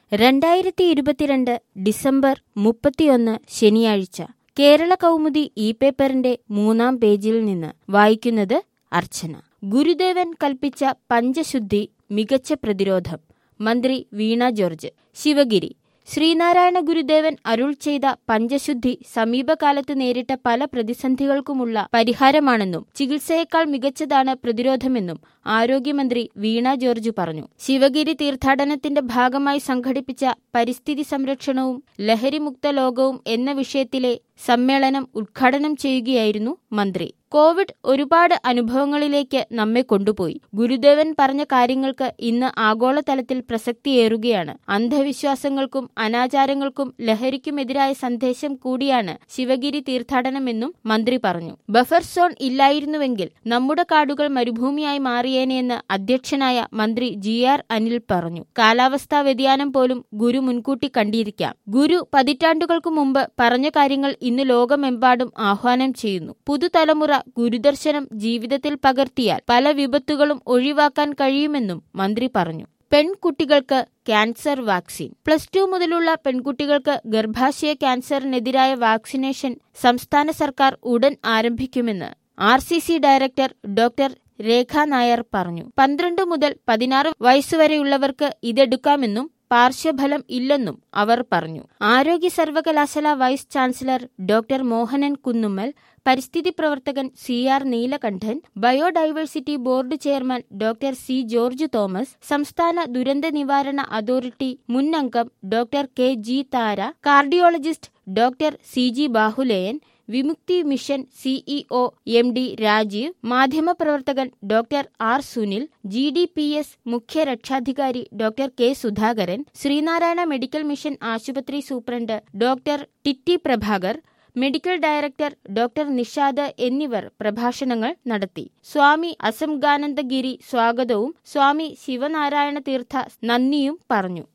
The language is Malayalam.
രണ്ടായിരത്തി ഇരുപത്തിരണ്ട് ഡിസംബർ മുപ്പത്തിയൊന്ന് ശനിയാഴ്ച കേരള കൗമുദി ഇ പേപ്പറിന്റെ മൂന്നാം പേജിൽ നിന്ന് വായിക്കുന്നത് അർച്ചന ഗുരുദേവൻ കൽപ്പിച്ച പഞ്ചശുദ്ധി മികച്ച പ്രതിരോധം മന്ത്രി വീണ ജോർജ് ശിവഗിരി ശ്രീനാരായണ ഗുരുദേവൻ അരുൾ ചെയ്ത പഞ്ചശുദ്ധി സമീപകാലത്ത് നേരിട്ട പല പ്രതിസന്ധികൾക്കുമുള്ള പരിഹാരമാണെന്നും ചികിത്സയേക്കാൾ മികച്ചതാണ് പ്രതിരോധമെന്നും ആരോഗ്യമന്ത്രി വീണ ജോർജ് പറഞ്ഞു ശിവഗിരി തീർത്ഥാടനത്തിന്റെ ഭാഗമായി സംഘടിപ്പിച്ച പരിസ്ഥിതി സംരക്ഷണവും ലഹരിമുക്ത ലോകവും എന്ന വിഷയത്തിലെ സമ്മേളനം ഉദ്ഘാടനം ചെയ്യുകയായിരുന്നു മന്ത്രി കോവിഡ് ഒരുപാട് അനുഭവങ്ങളിലേക്ക് നമ്മെ കൊണ്ടുപോയി ഗുരുദേവൻ പറഞ്ഞ കാര്യങ്ങൾക്ക് ഇന്ന് ആഗോളതലത്തിൽ പ്രസക്തിയേറുകയാണ് അന്ധവിശ്വാസങ്ങൾക്കും അനാചാരങ്ങൾക്കും ലഹരിക്കുമെതിരായ സന്ദേശം കൂടിയാണ് ശിവഗിരി തീർത്ഥാടനമെന്നും മന്ത്രി പറഞ്ഞു ബഫർ സോൺ ഇല്ലായിരുന്നുവെങ്കിൽ നമ്മുടെ കാടുകൾ മരുഭൂമിയായി മാറിയേനെയെന്ന് അധ്യക്ഷനായ മന്ത്രി ജി ആർ അനിൽ പറഞ്ഞു കാലാവസ്ഥാ വ്യതിയാനം പോലും ഗുരു മുൻകൂട്ടി കണ്ടിരിക്കാം ഗുരു പതിറ്റാണ്ടുകൾക്ക് മുമ്പ് പറഞ്ഞ കാര്യങ്ങൾ ഇന്ന് ലോകമെമ്പാടും ആഹ്വാനം ചെയ്യുന്നു പുതുതലമുറ ഗുരുദർശനം ജീവിതത്തിൽ പകർത്തിയാൽ പല വിപത്തുകളും ഒഴിവാക്കാൻ കഴിയുമെന്നും മന്ത്രി പറഞ്ഞു പെൺകുട്ടികൾക്ക് ക്യാൻസർ വാക്സിൻ പ്ലസ് ടു മുതലുള്ള പെൺകുട്ടികൾക്ക് ഗർഭാശയ ക്യാൻസറിനെതിരായ വാക്സിനേഷൻ സംസ്ഥാന സർക്കാർ ഉടൻ ആരംഭിക്കുമെന്ന് R C C director doctor Rekha Nair പറഞ്ഞു പന്ത്രണ്ട് മുതൽ പതിനാറ് വയസ്സുവരെയുള്ളവർക്ക് ഇതെടുക്കാമെന്നും പാർശ്വഫലം ഇല്ലെന്നും അവർ പറഞ്ഞു ആരോഗ്യ സർവകലാശാല vice chancellor doctor Mohanan Kunnummal പരിസ്ഥിതി പ്രവർത്തകൻ C R Neelakandan biodiversity board chairman doctor C George Thomas സംസ്ഥാന ദുരന്ത നിവാരണ അതോറിറ്റി മുൻ അംഗം doctor K G Tara cardiologist doctor C G Bahuleyan Vimukthi mission CEO M D Rajeev മാധ്യമപ്രവർത്തകൻ doctor R Sunil G D P S മുഖ്യ രക്ഷാധികാരി doctor K Sudhakaran Sreenarayana medical mission ആശുപത്രി superintendent doctor Titty Prabhakar medical director doctor Nishad എന്നിവർ പ്രഭാഷണങ്ങൾ നടത്തി സ്വാമി അസംഗാനന്ദഗിരി സ്വാഗതവും സ്വാമി ശിവനാരായണ തീർത്ഥ നന്ദിയും പറഞ്ഞു